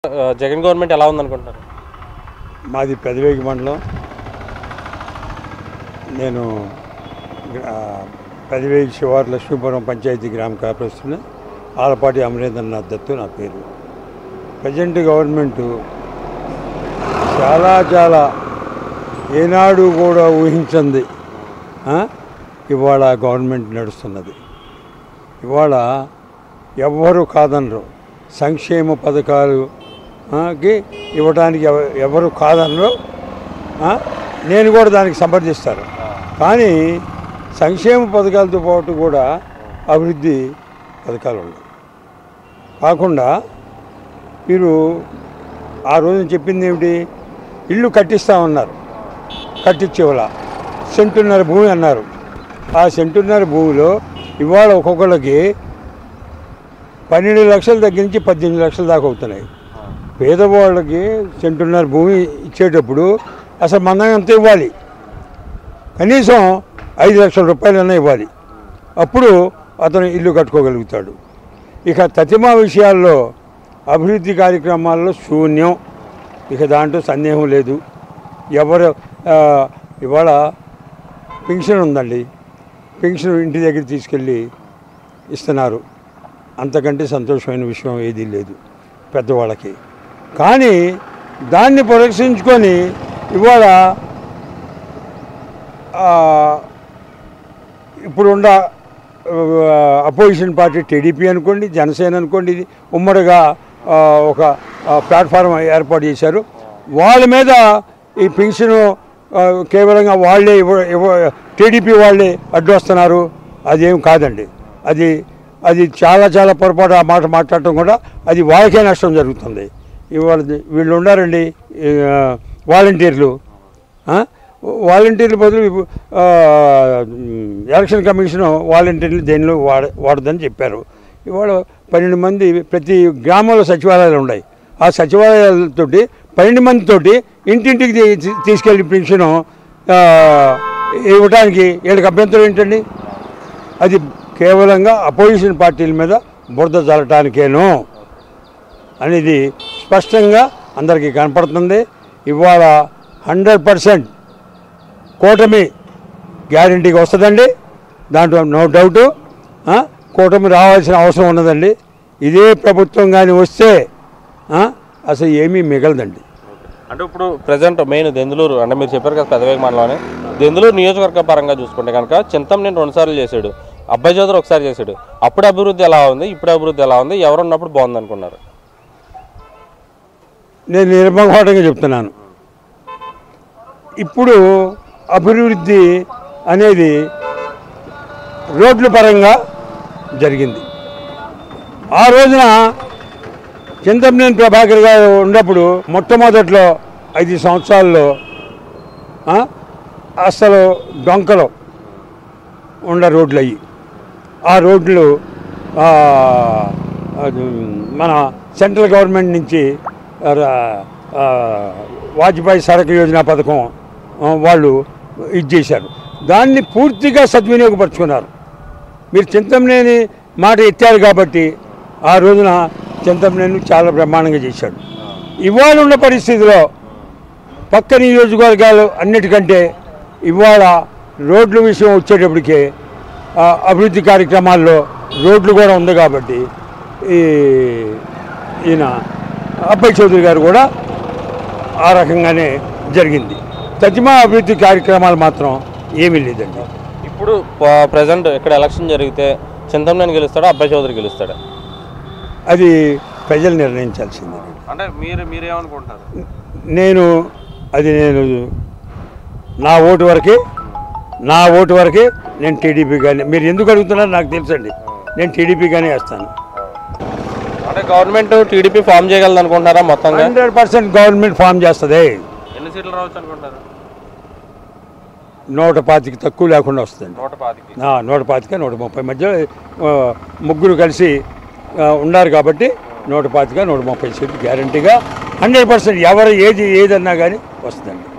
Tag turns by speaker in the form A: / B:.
A: ఆ, జగన్ గవర్నమెంట్ ఎలా ఉందనుకుంటారు
B: మాది పెదవేగి మండలం నేను ఆ, పెదవేగి శివారు లక్ష్మీపురం పంచాయతీ గ్రామ కార్పొరేషన్ ఆలపాటి అమరేంద్రనాథ్ దత్తు నా పేరు ప్రజెంట్ గవర్నమెంటు చాలా చాలా ఏనాడు కూడా ఊహించింది ఆ? ఇవాళ గవర్నమెంట్ నడుస్తున్నది ఇవాళ ఎవ్వరు కాదనరు సంక్షేమ పథకాలు ఆ, కి ఇవ్వడానికి ఎవ- ఎవరు కాదనరు ఆ? నేను కూడా దానికి సమర్థిస్తారు కానీ సంక్షేమ పథకాలతో పాటు కూడా అభివృద్ధి పథకాలు ఉన్నాయి కాకుండా మీరు ఆ రోజు చెప్పింది ఏమిటి ఇల్లు కట్టిస్తామన్నారు కట్టించేవాళ్ళ సెంటున్నర భూమి అన్నారు ఆ సెంటున్నర భూమిలో ఇవాళ ఒక్కొక్కళ్ళకి పన్నెండు లక్షల దగ్గర నుంచి పద్దెనిమిది లక్షల దాకా అవుతున్నాయి పేదవాళ్ళకి సెంటున్నర భూమి ఇచ్చేటప్పుడు అసలు మనం ఎంత ఇవ్వాలి కనీసం ఐదు లక్షల రూపాయలన్నా ఇవ్వాలి అప్పుడు అతను ఇల్లు కట్టుకోగలుగుతాడు ఇక తతిమా విషయాల్లో అభివృద్ధి కార్యక్రమాల్లో శూన్యం ఇక దాంట్లో సందేహం లేదు ఎవరు ఆ, ఇవాళ పెన్షన్ ఉందండి పెన్షన్ ఇంటి దగ్గర తీసుకెళ్ళి ఇస్తున్నారు అంతకంటే సంతోషమైన విషయం ఏదీ లేదు పెద్దవాళ్ళకి కానీ దాన్ని పరిరక్షించుకొని ఇవాళ ఆ, ఇప్పుడున్న అపోజిషన్ పార్టీ టీడీపీ అనుకోండి జనసేన అనుకోండి ఇది ఉమ్మడిగా ఆ, ఒక ఆ, ప్లాట్ఫారం ఏర్పాటు చేశారు వాళ్ళ మీద ఈ పెన్షన్ ఆ, కేవలంగా వాళ్ళే ఇవ్వ ఇవ్వ టీడీపీ వాళ్ళే అడ్డు వస్తున్నారు అదేం కాదండి అది అది చాలా చాలా పొరపాటు ఆ మాట మాట్లాడటం కూడా అది వాళ్ళకే నష్టం జరుగుతుంది ఇవాళ వీళ్ళు ఉన్నారండి ఈ, ఆ, వాలంటీర్లు ఆ? వాలంటీర్ల బదులు ఇప్పు- ఆ, మ్, ఎలక్షన్ కమిషన్ వాలంటీర్లు దేనిలో వాడ వాడదని చెప్పారు ఇవాళ పన్నెండు మంది ప్రతి గ్రామంలో సచివాలయాలు ఉన్నాయి ఆ సచివాలయాలతోటి పన్నెండు మందితోటి ఇంటింటికి తీ- తీసుకెళ్ళి పెన్షన్ ఆ, ఇవ్వడానికి వీళ్ళకి అభ్యంతరం ఏంటండి అది కేవలంగా అపోజిషన్ పార్టీల మీద బురద చల్లటానికేను అనేది స్పష్టంగా అందరికీ కనపడుతుంది ఇవాళ హండ్రెడ్ పర్సెంట్ కూటమి గ్యారంటీగా వస్తుందండి దాంట్లో నో డౌటు ఆ, కూటమి రావాల్సిన అవసరం ఉన్నదండి ఇదే ప్రభుత్వం కానీ వస్తే ఆ, అసలు ఏమీ మిగలదండి
A: అంటే ఇప్పుడు ప్రజెంట్ మెయిన్ దెందులూరు అంటే మీరు చెప్పారు కదా పెదవేగ మండలం దెందులూరు నియోజకవర్గ పరంగా చూసుకుంటే కనుక చింతం నేను రెండు సార్లు చేశాడు అబ్బాయి చౌదరి ఒకసారి చేశాడు అప్పుడు అభివృద్ధి ఎలా ఉంది ఇప్పుడు అభివృద్ధి ఎలా ఉంది ఎవరు ఉన్నప్పుడు బాగుంది అనుకున్నారు
B: నేను నిర్మహోటంగా చెప్తున్నాను ఇప్పుడు అభివృద్ధి అనేది రోడ్ల పరంగా జరిగింది ఆ రోజున చింతమనేని ప్రభాకర్ గారు ఉన్నప్పుడు మొట్టమొదట్లో ఐదు సంవత్సరాల్లో ఆ, అసలు డొంకలు ఉండ రోడ్లు అయ్యి ఆ రోడ్లు ఆ, అది మన సెంట్రల్ గవర్నమెంట్ నుంచి రా- ఆ, వాజ్పేయి సడక్ యోజన పథకం ఆ, వాళ్ళు ఇది చేశారు దాన్ని పూర్తిగా సద్వినియోగపరుచుకున్నారు మీరు చింతమనేని మాట ఎత్తారు కాబట్టి ఆ రోజున చింతమనేని చాలా బ్రహ్మాండంగా చేశాడు ఇవాళ ఉన్న పరిస్థితిలో పక్క నియోజకవర్గాలు అన్నిటికంటే ఇవాళ రోడ్ల విషయం వచ్చేటప్పటికే ఆ, అభివృద్ధి కార్యక్రమాల్లో రోడ్లు కూడా ఉంది కాబట్టి ఈ ఈయన అబ్బాయి చౌదరి గారు కూడా ఆ రకంగానే జరిగింది తతిమా అభివృద్ధి కార్యక్రమాలు మాత్రం ఏమీ లేదండి
A: ఇప్పుడు ప్రజెంట్ ఇక్కడ ఎలక్షన్ జరిగితే చింతమనేని గెలుస్తాడా అబ్బాయి చౌదరి గెలుస్తాడా
B: అది ప్రజలు నిర్ణయించాల్సింది
A: అంటే మీరు మీరేమనుకుంటారు
B: నేను అది నేను నా ఓటు వరకే నా ఓటు వరకే నేను టీడీపీ కానీ మీరు ఎందుకు అడుగుతున్నారో నాకు తెలుసండి నేను టీడీపీ కానీ వేస్తాను
A: అంటే గవర్నమెంట్ టీడీపీ ఫామ్ చేయగలదు అనుకుంటున్నారా మొత్తంగా
B: హండ్రెడ్ పర్సెంట్ గవర్నమెంట్ ఫామ్ చేస్తుంది
A: ఎన్ని సీట్లు రావచ్చు అనుకుంటారు
B: నూట పాతికి తక్కువ లేకుండా వస్తుందండి
A: నూట పాతికి
B: ఆ, నూట పాతిక నూట ముప్పై మధ్య ఆ, ముగ్గురు కలిసి ఆ, ఉన్నారు కాబట్టి నూట పాతిక నూట ముప్పై సీట్లు గ్యారంటీగా హండ్రెడ్ పర్సెంట్ ఎవరు ఏది ఏదన్నా కానీ వస్తుందండి